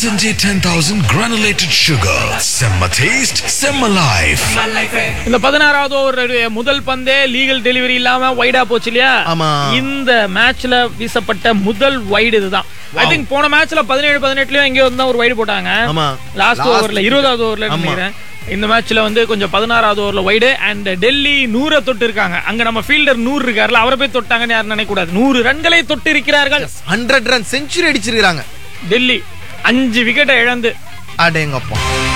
Sanjay 10,000 granulated sugar. Semma taste, Semma life. இந்த பதினாறாவது over முதல் பந்தே லீகல் டெலிவரி இல்லாம வைடா போச்சு இல்லையா ஆமா. இந்த மேட்ச்ல வீசப்பட்ட முதல் வைடு இதுதான் ஐ திங்க் போன மேட்ச்ல பதினேழு பதினெட்டுலயும் எங்கேயோ தான் ஒரு வைடு போட்டாங்க ஆமா. லாஸ்ட் Last- ஓவர்ல இருபதாவது ஓவர்ல ஆமா. நினைக்கிறேன் இந்த மேட்ச்ல வந்து கொஞ்சம் பதினாறாவது ஓவர்ல வைடு அண்ட் டெல்லி நூறை தொட்டு இருக்காங்க அங்க நம்ம ஃபீல்டர் நூறு இருக்காருல அவரை போய் தொட்டாங்கன்னு யாரும் நினைக்க கூடாது நூறு ரன்களை தொட்டு இருக்கிறார்கள் ஹண்ட்ரட் ரன் செஞ்சுரி அடிச்சிருக்காங்க டெல்லி அஞ்சு விக்கெட்டை இழந்து அடேங்கப்பா